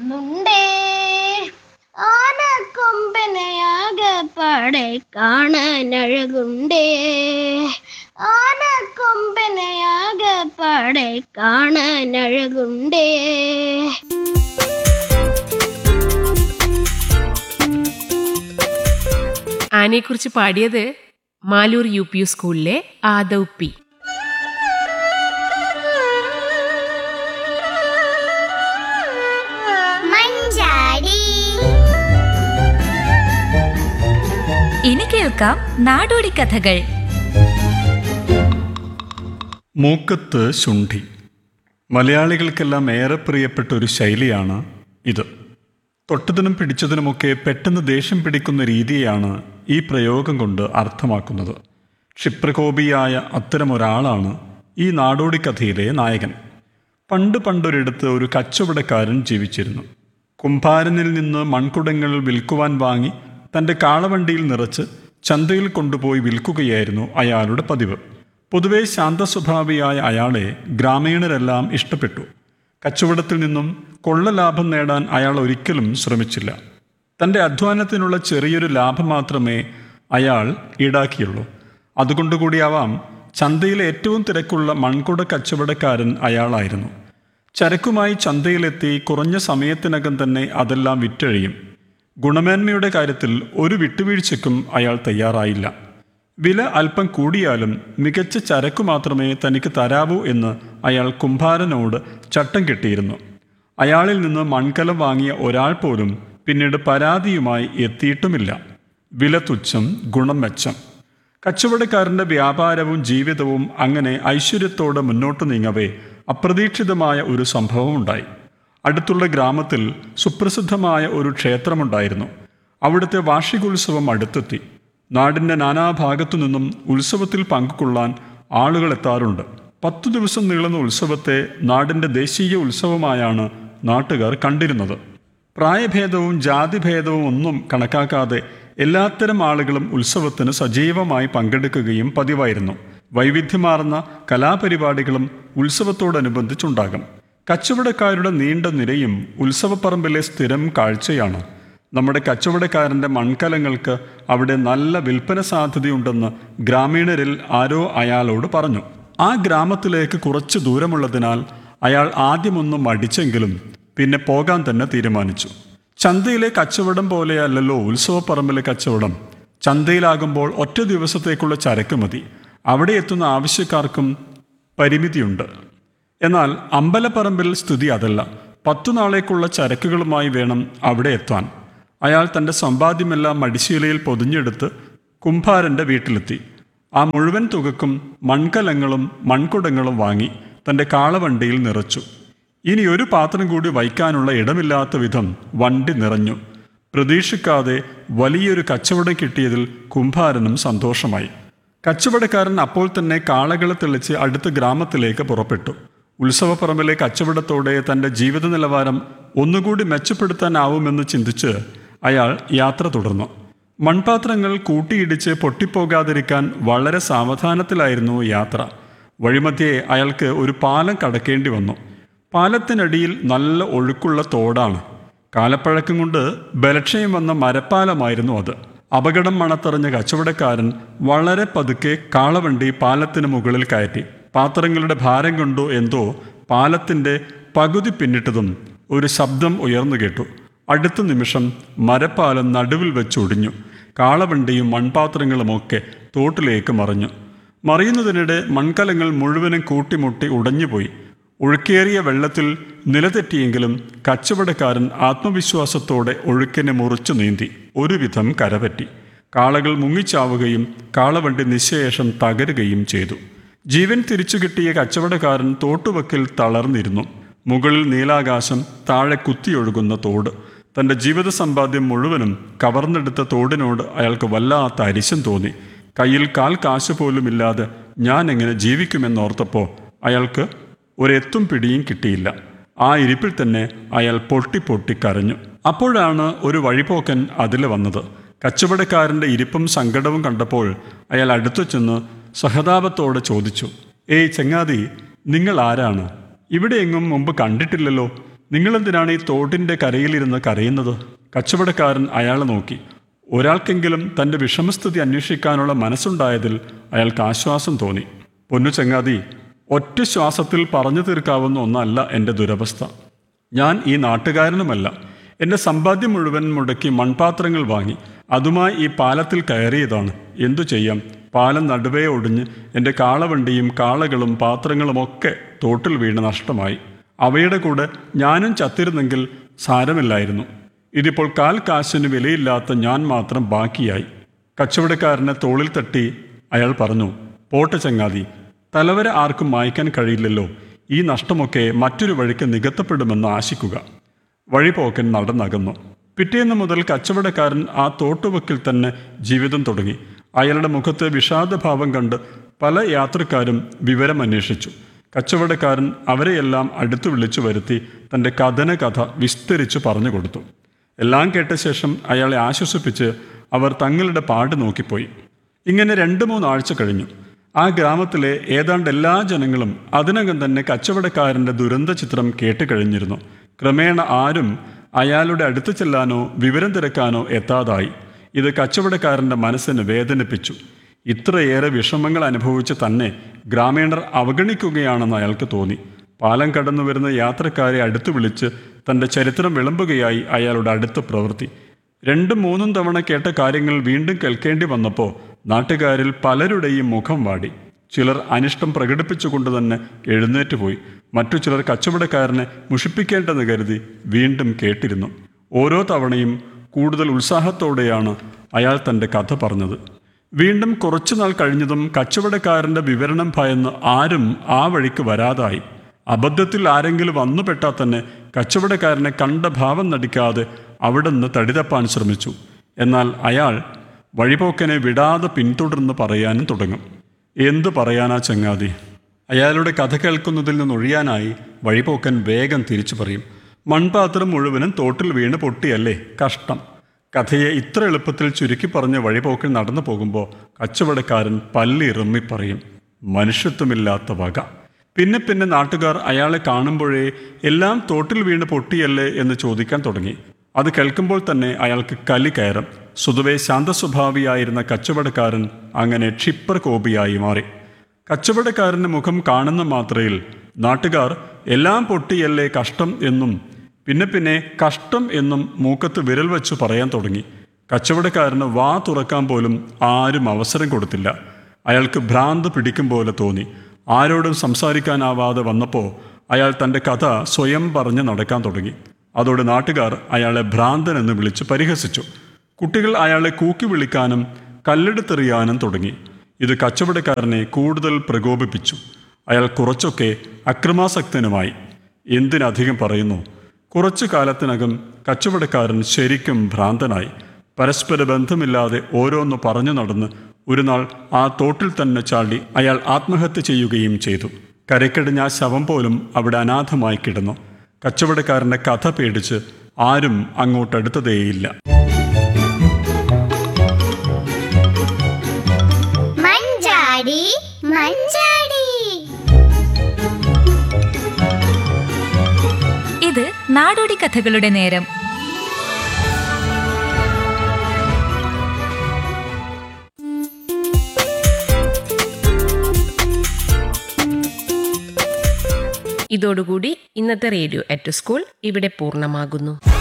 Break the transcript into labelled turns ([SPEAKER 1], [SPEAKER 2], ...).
[SPEAKER 1] കാണുന്നുണ്ടേ ആനക്കൊമ്പനെയാകപ്പാടെ കാണാൻ അഴകുണ്ടേ ആനക്കൊമ്പനെയാകപ്പാടെ കാണാൻ അഴകുണ്ടേ
[SPEAKER 2] ആനയെക്കുറിച്ച് പാടിയത് മാലൂർ യു പി യു സ്കൂളിലെ ആദവ് പി
[SPEAKER 1] മഞ്ചാടി
[SPEAKER 3] ഇനി കേൾക്കാം നാടോടി കഥകൾ
[SPEAKER 4] മൂക്കത്ത് ശുണ്ഠി മലയാളികൾക്കെല്ലാം ഏറെ പ്രിയപ്പെട്ട ഒരു ശൈലിയാണ് ഇത് തൊട്ടതിനും പിടിച്ചതിനുമൊക്കെ പെട്ടെന്ന് ദേഷ്യം പിടിക്കുന്ന രീതിയാണ് ഈ പ്രയോഗം കൊണ്ട് അർത്ഥമാക്കുന്നത് ക്ഷിപ്രകോപിയായ അത്തരമൊരാളാണ് ഈ നാടോടി കഥയിലെ നായകൻ പണ്ട് പണ്ടൊരിടത്ത് ഒരു കച്ചവടക്കാരൻ ജീവിച്ചിരുന്നു കുംഭാരനിൽ നിന്ന് മൺകുടങ്ങൾ വിൽക്കുവാൻ വാങ്ങി തൻ്റെ കാളവണ്ടിയിൽ നിറച്ച് ചന്തയിൽ കൊണ്ടുപോയി വിൽക്കുകയായിരുന്നു അയാളുടെ പതിവ് പൊതുവെ ശാന്തസ്വഭാവിയായ അയാളെ ഗ്രാമീണരെല്ലാം ഇഷ്ടപ്പെട്ടു കച്ചവടത്തിൽ നിന്നും കൊള്ള ലാഭം നേടാൻ അയാൾ ഒരിക്കലും ശ്രമിച്ചില്ല തൻ്റെ അധ്വാനത്തിനുള്ള ചെറിയൊരു ലാഭം മാത്രമേ അയാൾ ഈടാക്കിയുള്ളൂ അതുകൊണ്ടുകൂടിയാവാം ചന്തയിലെ ഏറ്റവും തിരക്കുള്ള മൺകുട കച്ചവടക്കാരൻ അയാളായിരുന്നു ചരക്കുമായി ചന്തയിലെത്തി കുറഞ്ഞ സമയത്തിനകം തന്നെ അതെല്ലാം വിറ്റഴിയും ഗുണമേന്മയുടെ കാര്യത്തിൽ ഒരു വിട്ടുവീഴ്ചയ്ക്കും അയാൾ തയ്യാറായില്ല വില അല്പം കൂടിയാലും മികച്ച ചരക്കു മാത്രമേ തനിക്ക് തരാവൂ എന്ന് അയാൾ കുംഭാരനോട് ചട്ടം കെട്ടിയിരുന്നു അയാളിൽ നിന്ന് മൺകലം വാങ്ങിയ ഒരാൾ പോലും പിന്നീട് പരാതിയുമായി എത്തിയിട്ടുമില്ല വില തുച്ഛം ഗുണം മെച്ചം കച്ചവടക്കാരന്റെ വ്യാപാരവും ജീവിതവും അങ്ങനെ ഐശ്വര്യത്തോടെ മുന്നോട്ട് നീങ്ങവേ അപ്രതീക്ഷിതമായ ഒരു സംഭവം ഉണ്ടായി അടുത്തുള്ള ഗ്രാമത്തിൽ സുപ്രസിദ്ധമായ ഒരു ക്ഷേത്രമുണ്ടായിരുന്നു അവിടുത്തെ വാർഷികോത്സവം അടുത്തെത്തി നാടിൻ്റെ നാനാഭാഗത്തു നിന്നും ഉത്സവത്തിൽ പങ്കുകൊള്ളാൻ ആളുകൾ എത്താറുണ്ട് പത്തു ദിവസം നീളുന്ന ഉത്സവത്തെ നാടിൻ്റെ ദേശീയ ഉത്സവമായാണ് നാട്ടുകാർ കണ്ടിരുന്നത് പ്രായഭേദവും ജാതിഭേദവും ഒന്നും കണക്കാക്കാതെ എല്ലാത്തരം ആളുകളും ഉത്സവത്തിന് സജീവമായി പങ്കെടുക്കുകയും പതിവായിരുന്നു വൈവിധ്യമാർന്ന കലാപരിപാടികളും ഉത്സവത്തോടനുബന്ധിച്ചുണ്ടാകും കച്ചവടക്കാരുടെ നീണ്ട നിരയും ഉത്സവപ്പറമ്പിലെ സ്ഥിരം കാഴ്ചയാണ് നമ്മുടെ കച്ചവടക്കാരൻ്റെ മൺകലങ്ങൾക്ക് അവിടെ നല്ല വിൽപ്പന സാധ്യതയുണ്ടെന്ന് ഗ്രാമീണരിൽ ആരോ അയാളോട് പറഞ്ഞു ആ ഗ്രാമത്തിലേക്ക് കുറച്ച് ദൂരമുള്ളതിനാൽ അയാൾ ആദ്യമൊന്നും മടിച്ചെങ്കിലും പിന്നെ പോകാൻ തന്നെ തീരുമാനിച്ചു ചന്തയിലെ കച്ചവടം പോലെയല്ലല്ലോ ഉത്സവപ്പറമ്പിലെ കച്ചവടം ചന്തയിലാകുമ്പോൾ ഒറ്റ ദിവസത്തേക്കുള്ള ചരക്ക് മതി അവിടെ എത്തുന്ന ആവശ്യക്കാർക്കും പരിമിതിയുണ്ട് എന്നാൽ അമ്പലപ്പറമ്പിൽ സ്ഥിതി അതല്ല പത്തു നാളേക്കുള്ള ചരക്കുകളുമായി വേണം അവിടെ എത്താൻ അയാൾ തൻ്റെ സമ്പാദ്യമെല്ലാം മടിശീലയിൽ പൊതിഞ്ഞെടുത്ത് കുംഭാരൻ്റെ വീട്ടിലെത്തി ആ മുഴുവൻ തുകക്കും മൺകലങ്ങളും മൺകുടങ്ങളും വാങ്ങി തൻ്റെ കാളവണ്ടിയിൽ നിറച്ചു ഇനി ഒരു പാത്രം കൂടി വയ്ക്കാനുള്ള ഇടമില്ലാത്ത വിധം വണ്ടി നിറഞ്ഞു പ്രതീക്ഷിക്കാതെ വലിയൊരു കച്ചവടം കിട്ടിയതിൽ കുംഭാരനും സന്തോഷമായി കച്ചവടക്കാരൻ അപ്പോൾ തന്നെ കാളകളെ തെളിച്ച് അടുത്ത ഗ്രാമത്തിലേക്ക് പുറപ്പെട്ടു ഉത്സവപ്പറമ്പിലെ കച്ചവടത്തോടെ തൻ്റെ ജീവിത നിലവാരം ഒന്നുകൂടി മെച്ചപ്പെടുത്താനാവുമെന്ന് ചിന്തിച്ച് അയാൾ യാത്ര തുടർന്നു മൺപാത്രങ്ങൾ കൂട്ടിയിടിച്ച് പൊട്ടിപ്പോകാതിരിക്കാൻ വളരെ സാവധാനത്തിലായിരുന്നു യാത്ര വഴിമധ്യേ അയാൾക്ക് ഒരു പാലം കടക്കേണ്ടി വന്നു പാലത്തിനടിയിൽ നല്ല ഒഴുക്കുള്ള തോടാണ് കാലപ്പഴക്കം കൊണ്ട് ബലക്ഷയം വന്ന മരപ്പാലമായിരുന്നു അത് അപകടം മണത്തറിഞ്ഞ കച്ചവടക്കാരൻ വളരെ പതുക്കെ കാളവണ്ടി പാലത്തിന് മുകളിൽ കയറ്റി പാത്രങ്ങളുടെ ഭാരം കൊണ്ടോ എന്തോ പാലത്തിൻ്റെ പകുതി പിന്നിട്ടതും ഒരു ശബ്ദം ഉയർന്നു കേട്ടു അടുത്ത നിമിഷം മരപ്പാലം നടുവിൽ വെച്ചൊടിഞ്ഞു കാളവണ്ടിയും മൺപാത്രങ്ങളുമൊക്കെ തോട്ടിലേക്ക് മറിഞ്ഞു മറിയുന്നതിനിടെ മൺകലങ്ങൾ മുഴുവനും കൂട്ടിമുട്ടി ഉടഞ്ഞുപോയി ഒഴുക്കേറിയ വെള്ളത്തിൽ നിലതെറ്റിയെങ്കിലും കച്ചവടക്കാരൻ ആത്മവിശ്വാസത്തോടെ ഒഴുക്കിനെ മുറിച്ചു നീന്തി ഒരുവിധം കരപറ്റി കാളകൾ മുങ്ങിച്ചാവുകയും കാളവണ്ടി നിശേഷം തകരുകയും ചെയ്തു ജീവൻ തിരിച്ചു കിട്ടിയ കച്ചവടക്കാരൻ തോട്ടുവക്കിൽ തളർന്നിരുന്നു മുകളിൽ നീലാകാശം താഴെ കുത്തിയൊഴുകുന്ന തോട് തൻ്റെ ജീവിത സമ്പാദ്യം മുഴുവനും കവർന്നെടുത്ത തോടിനോട് അയാൾക്ക് വല്ലാത്ത അരിശം തോന്നി കയ്യിൽ കാൽ കാശ് പോലുമില്ലാതെ ഞാൻ എങ്ങനെ ജീവിക്കുമെന്നോർത്തപ്പോൾ അയാൾക്ക് ഒരെത്തും പിടിയും കിട്ടിയില്ല ആ ഇരിപ്പിൽ തന്നെ അയാൾ പൊട്ടി പൊട്ടി കരഞ്ഞു അപ്പോഴാണ് ഒരു വഴിപോക്കൻ അതിൽ വന്നത് കച്ചവടക്കാരൻ്റെ ഇരിപ്പും സങ്കടവും കണ്ടപ്പോൾ അയാൾ അടുത്തു ചെന്ന് സഹതാപത്തോടെ ചോദിച്ചു ഏയ് ചങ്ങാതി നിങ്ങൾ ആരാണ് ഇവിടെയെങ്ങും മുമ്പ് കണ്ടിട്ടില്ലല്ലോ നിങ്ങളെന്തിനാണ് ഈ തോട്ടിൻ്റെ കരയിലിരുന്ന് കരയുന്നത് കച്ചവടക്കാരൻ അയാളെ നോക്കി ഒരാൾക്കെങ്കിലും തൻ്റെ വിഷമസ്ഥിതി അന്വേഷിക്കാനുള്ള മനസ്സുണ്ടായതിൽ അയാൾക്ക് ആശ്വാസം തോന്നി പൊന്നു ചങ്ങാതി ഒറ്റ ശ്വാസത്തിൽ പറഞ്ഞു തീർക്കാവുന്ന ഒന്നല്ല എൻ്റെ ദുരവസ്ഥ ഞാൻ ഈ നാട്ടുകാരനുമല്ല എൻ്റെ സമ്പാദ്യം മുഴുവൻ മുടക്കി മൺപാത്രങ്ങൾ വാങ്ങി അതുമായി ഈ പാലത്തിൽ കയറിയതാണ് എന്തു ചെയ്യാം പാലം നടുവേ ഒടിഞ്ഞ് എൻ്റെ കാളവണ്ടിയും കാളകളും പാത്രങ്ങളുമൊക്കെ തോട്ടിൽ വീണ് നഷ്ടമായി അവയുടെ കൂടെ ഞാനും ചത്തിരുന്നെങ്കിൽ സാരമില്ലായിരുന്നു ഇതിപ്പോൾ കാൽ കാശിന് വിലയില്ലാത്ത ഞാൻ മാത്രം ബാക്കിയായി കച്ചവടക്കാരനെ തോളിൽ തട്ടി അയാൾ പറഞ്ഞു പോട്ടെ ചങ്ങാതി തലവര ആർക്കും മായ്ക്കാൻ കഴിയില്ലല്ലോ ഈ നഷ്ടമൊക്കെ മറ്റൊരു വഴിക്ക് നികത്തപ്പെടുമെന്ന് ആശിക്കുക വഴിപോക്കൻ നടന്നകന്നു പിറ്റേന്ന് മുതൽ കച്ചവടക്കാരൻ ആ തോട്ടുവക്കിൽ തന്നെ ജീവിതം തുടങ്ങി അയാളുടെ മുഖത്ത് വിഷാദഭാവം കണ്ട് പല യാത്രക്കാരും വിവരമന്വേഷിച്ചു കച്ചവടക്കാരൻ അവരെയെല്ലാം അടുത്തു വിളിച്ചു വരുത്തി തൻ്റെ കഥന കഥ വിസ്തരിച്ചു പറഞ്ഞു കൊടുത്തു എല്ലാം കേട്ട ശേഷം അയാളെ ആശ്വസിപ്പിച്ച് അവർ തങ്ങളുടെ പാട് നോക്കിപ്പോയി ഇങ്ങനെ രണ്ട് മൂന്നാഴ്ച കഴിഞ്ഞു ആ ഗ്രാമത്തിലെ ഏതാണ്ട് എല്ലാ ജനങ്ങളും അതിനകം തന്നെ കച്ചവടക്കാരൻ്റെ ദുരന്ത ചിത്രം കേട്ട് കഴിഞ്ഞിരുന്നു ക്രമേണ ആരും അയാളുടെ അടുത്ത് ചെല്ലാനോ വിവരം തിരക്കാനോ എത്താതായി ഇത് കച്ചവടക്കാരൻ്റെ മനസ്സിന് വേദനിപ്പിച്ചു ഇത്രയേറെ വിഷമങ്ങൾ അനുഭവിച്ച് തന്നെ ഗ്രാമീണർ അവഗണിക്കുകയാണെന്ന് അയാൾക്ക് തോന്നി പാലം കടന്നു വരുന്ന യാത്രക്കാരെ അടുത്തു വിളിച്ച് തൻ്റെ ചരിത്രം വിളമ്പുകയായി അയാളുടെ അടുത്ത പ്രവൃത്തി രണ്ടും മൂന്നും തവണ കേട്ട കാര്യങ്ങൾ വീണ്ടും കേൾക്കേണ്ടി വന്നപ്പോൾ നാട്ടുകാരിൽ പലരുടെയും മുഖം വാടി ചിലർ അനിഷ്ടം പ്രകടിപ്പിച്ചുകൊണ്ട് തന്നെ എഴുന്നേറ്റ് പോയി മറ്റു ചിലർ കച്ചവടക്കാരനെ മുഷിപ്പിക്കേണ്ടെന്ന് കരുതി വീണ്ടും കേട്ടിരുന്നു ഓരോ തവണയും കൂടുതൽ ഉത്സാഹത്തോടെയാണ് അയാൾ തൻ്റെ കഥ പറഞ്ഞത് വീണ്ടും കുറച്ചുനാൾ കഴിഞ്ഞതും കച്ചവടക്കാരൻ്റെ വിവരണം ഭയന്ന് ആരും ആ വഴിക്ക് വരാതായി അബദ്ധത്തിൽ ആരെങ്കിലും വന്നുപെട്ടാൽ തന്നെ കച്ചവടക്കാരനെ കണ്ട ഭാവം നടിക്കാതെ അവിടെ നിന്ന് തടിതപ്പാൻ ശ്രമിച്ചു എന്നാൽ അയാൾ വഴിപോക്കനെ വിടാതെ പിന്തുടർന്ന് പറയാനും തുടങ്ങും എന്തു പറയാനാ ചങ്ങാതി അയാളുടെ കഥ കേൾക്കുന്നതിൽ നിന്നൊഴിയാനായി വഴിപോക്കൻ വേഗം തിരിച്ചു പറയും മൺപാത്രം മുഴുവനും തോട്ടിൽ വീണ് പൊട്ടിയല്ലേ കഷ്ടം കഥയെ ഇത്ര എളുപ്പത്തിൽ ചുരുക്കി പറഞ്ഞ് വഴിപോക്കൻ നടന്നു പോകുമ്പോൾ കച്ചവടക്കാരൻ പല്ലിറുമ്മി പറയും മനുഷ്യത്വമില്ലാത്ത വക പിന്നെ പിന്നെ നാട്ടുകാർ അയാളെ കാണുമ്പോഴേ എല്ലാം തോട്ടിൽ വീണ് പൊട്ടിയല്ലേ എന്ന് ചോദിക്കാൻ തുടങ്ങി അത് കേൾക്കുമ്പോൾ തന്നെ അയാൾക്ക് കലി കയറും സ്വതുവെ ശാന്തസ്വഭാവിയായിരുന്ന കച്ചവടക്കാരൻ അങ്ങനെ ക്ഷിപ്പർ കോപിയായി മാറി കച്ചവടക്കാരൻ്റെ മുഖം കാണുന്ന മാത്രയിൽ നാട്ടുകാർ എല്ലാം പൊട്ടിയല്ലേ കഷ്ടം എന്നും പിന്നെ പിന്നെ കഷ്ടം എന്നും മൂക്കത്ത് വിരൽ വെച്ച് പറയാൻ തുടങ്ങി കച്ചവടക്കാരന് വാ തുറക്കാൻ പോലും ആരും അവസരം കൊടുത്തില്ല അയാൾക്ക് ഭ്രാന്ത് പിടിക്കും പോലെ തോന്നി ആരോടും സംസാരിക്കാനാവാതെ വന്നപ്പോൾ അയാൾ തൻ്റെ കഥ സ്വയം പറഞ്ഞ് നടക്കാൻ തുടങ്ങി അതോടെ നാട്ടുകാർ അയാളെ ഭ്രാന്തൻ എന്ന് വിളിച്ച് പരിഹസിച്ചു കുട്ടികൾ അയാളെ കൂക്കി വിളിക്കാനും കല്ലെടുത്തെറിയാനും തുടങ്ങി ഇത് കച്ചവടക്കാരനെ കൂടുതൽ പ്രകോപിപ്പിച്ചു അയാൾ കുറച്ചൊക്കെ അക്രമാസക്തനുമായി എന്തിനധികം പറയുന്നു കുറച്ചു കാലത്തിനകം കച്ചവടക്കാരൻ ശരിക്കും ഭ്രാന്തനായി പരസ്പര ബന്ധമില്ലാതെ ഓരോന്ന് പറഞ്ഞു നടന്ന് ഒരു നാൾ ആ തോട്ടിൽ തന്നെ ചാടി അയാൾ ആത്മഹത്യ ചെയ്യുകയും ചെയ്തു കരക്കടിഞ്ഞ ആ ശവം പോലും അവിടെ അനാഥമായി കിടന്നു കച്ചവടക്കാരൻ്റെ കഥ പേടിച്ച് ആരും അങ്ങോട്ടടുത്തതേയില്ല
[SPEAKER 1] മഞ്ചാടി മഞ്ചാടി
[SPEAKER 3] ഇത് നാടോടി കഥകളുടെ നേരം
[SPEAKER 2] ഇതോടുകൂടി ഇന്നത്തെ റേഡിയോ അറ്റ് സ്കൂൾ ഇവിടെ പൂർണ്ണമാകുന്നു